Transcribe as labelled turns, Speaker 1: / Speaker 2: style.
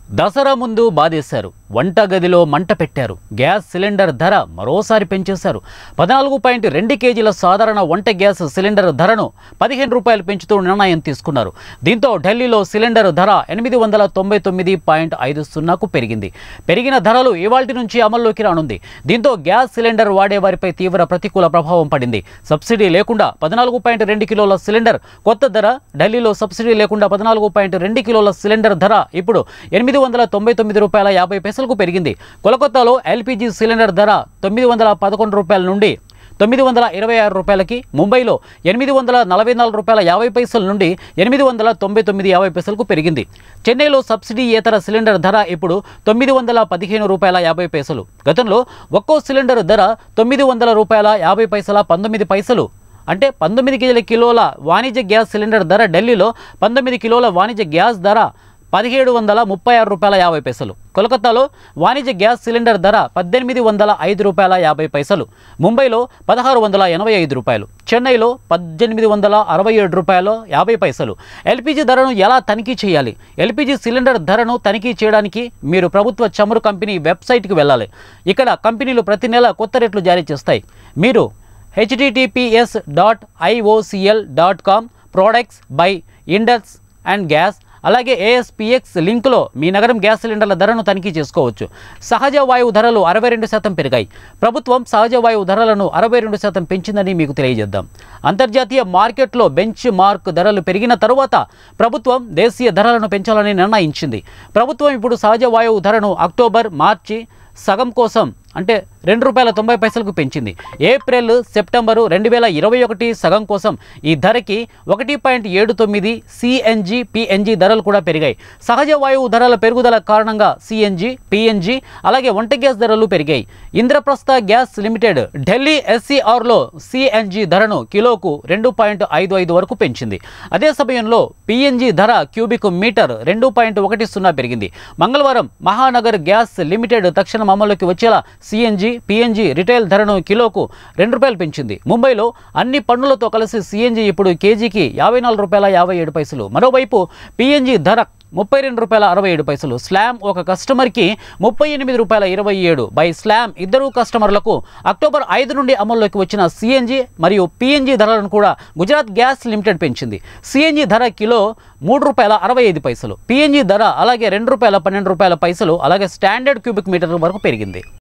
Speaker 1: దసరా ముందు బాధేశారు వంటగదిలో మంట పెట్టారు గ్యాస్ సిలిండర్ ధర మరోసారి పెంచేశారు పద్నాలుగు పాయింట్ రెండు కేజీల సాధారణ వంట గ్యాస్ సిలిండర్ ధరను పదిహేను రూపాయలు పెంచుతూ నిర్ణయం తీసుకున్నారు దీంతో ఢిల్లీలో సిలిండర్ ధర ఎనిమిది వందల తొంభై తొమ్మిది పాయింట్ ఐదు సున్నాకు పెరిగింది పెరిగిన ధరలు ఇవాల్టి నుంచి అమల్లోకి రానుంది దీంతో గ్యాస్ సిలిండర్ వాడే వారిపై తీవ్ర ప్రతికూల ప్రభావం పడింది సబ్సిడీ లేకుండా పద్నాలుగు పాయింట్ రెండు కిలోల సిలిండర్ కొత్త ధర ఢిల్లీలో సబ్సిడీ లేకుండా పద్నాలుగు పాయింట్ రెండు కిలోల సిలిండర్ ధర ఇప్పుడు ఎనిమిది వందల తొంభై తొమ్మిది రూపాయల యాభై పైసలకు పెరిగింది కోలకత్తాలో ఎల్పిజి సిలిండర్ ధర తొమ్మిది వందల పదకొండు రూపాయల నుండి తొమ్మిది వందల ఇరవై ఆరు రూపాయలకి ముంబైలో ఎనిమిది వందల నలభై నాలుగు రూపాయల యాభై పైసల నుండి ఎనిమిది వందల తొంభై తొమ్మిది యాభై పైసలకు పెరిగింది చెన్నైలో సబ్సిడీ ఇతర సిలిండర్ ధర ఇప్పుడు తొమ్మిది వందల పదిహేను రూపాయల యాభై పైసలు గతంలో ఒక్కో సిలిండర్ ధర తొమ్మిది వందల రూపాయల యాభై పైసల పంతొమ్మిది పైసలు అంటే పంతొమ్మిది కేజీల కిలోల వాణిజ్య గ్యాస్ సిలిండర్ ధర ఢిల్లీలో పంతొమ్మిది కిలోల వాణిజ్య గ్యాస్ ధర పదిహేడు వందల ముప్పై ఆరు రూపాయల యాభై పైసలు కోల్కతాలో వాణిజ్య గ్యాస్ సిలిండర్ ధర పద్దెనిమిది వందల ఐదు రూపాయల యాభై పైసలు ముంబైలో పదహారు వందల ఎనభై ఐదు రూపాయలు చెన్నైలో పద్దెనిమిది వందల అరవై ఏడు రూపాయలు యాభై పైసలు ఎల్పిజి ధరను ఎలా తనిఖీ చేయాలి ఎల్పిజి సిలిండర్ ధరను తనిఖీ చేయడానికి మీరు ప్రభుత్వ చమురు కంపెనీ వెబ్సైట్కి వెళ్ళాలి ఇక్కడ కంపెనీలు ప్రతి నెల కొత్త రేట్లు జారీ చేస్తాయి మీరు HTTPS dot IOCL dot com products by index and gas అలాగే ఏఎస్పిఎక్స్ లింక్లో మీ నగరం గ్యాస్ సిలిండర్ల ధరను తనిఖీ చేసుకోవచ్చు సహజ వాయువు ధరలు అరవై రెండు శాతం పెరిగాయి ప్రభుత్వం సహజ వాయువు ధరలను అరవై రెండు శాతం పెంచిందని మీకు తెలియజేద్దాం అంతర్జాతీయ మార్కెట్లో బెంచ్ మార్క్ ధరలు పెరిగిన తరువాత ప్రభుత్వం దేశీయ ధరలను పెంచాలని నిర్ణయించింది ప్రభుత్వం ఇప్పుడు సహజ వాయువు ధరను అక్టోబర్ మార్చి సగం కోసం అంటే రెండు రూపాయల తొంభై పైసలకు పెంచింది ఏప్రిల్ సెప్టెంబరు రెండు వేల ఇరవై ఒకటి సగం కోసం ఈ ధరకి ఒకటి పాయింట్ ఏడు తొమ్మిది సిఎన్జి పిఎన్జి ధరలు కూడా పెరిగాయి సహజ వాయువు ధరల పెరుగుదల కారణంగా సిఎన్జి పిఎన్జి అలాగే వంట గ్యాస్ ధరలు పెరిగాయి ఇంద్రప్రస్థ గ్యాస్ లిమిటెడ్ ఢిల్లీ ఎస్సీఆర్లో సిఎన్జి ధరను కిలోకు రెండు పాయింట్ ఐదు ఐదు వరకు పెంచింది అదే సమయంలో పిఎన్జి ధర క్యూబిక్ మీటర్ రెండు పాయింట్ ఒకటి సున్నా పెరిగింది మంగళవారం మహానగర్ గ్యాస్ లిమిటెడ్ తక్షణం అమల్లోకి వచ్చేలా సిఎన్జి పిఎన్జి రిటైల్ ధరను కిలోకు రెండు రూపాయలు పెంచింది ముంబైలో అన్ని పన్నులతో కలిసి సిఎన్జి ఇప్పుడు కేజీకి యాభై నాలుగు రూపాయల యాభై ఏడు పైసలు మరోవైపు పిఎన్జి ధర ముప్పై రెండు రూపాయల అరవై ఏడు పైసలు స్లామ్ ఒక కస్టమర్కి ముప్పై ఎనిమిది రూపాయల ఇరవై ఏడు బై స్లామ్ ఇద్దరు కస్టమర్లకు అక్టోబర్ ఐదు నుండి అమల్లోకి వచ్చిన సిఎన్జి మరియు పిఎన్జి ధరలను కూడా గుజరాత్ గ్యాస్ లిమిటెడ్ పెంచింది సిఎన్జి ధర కిలో మూడు రూపాయల అరవై ఐదు పైసలు పిఎన్జి ధర అలాగే రెండు రూపాయల పన్నెండు రూపాయల పైసలు అలాగే స్టాండర్డ్ క్యూబిక్ మీటర్ వరకు పెరిగింది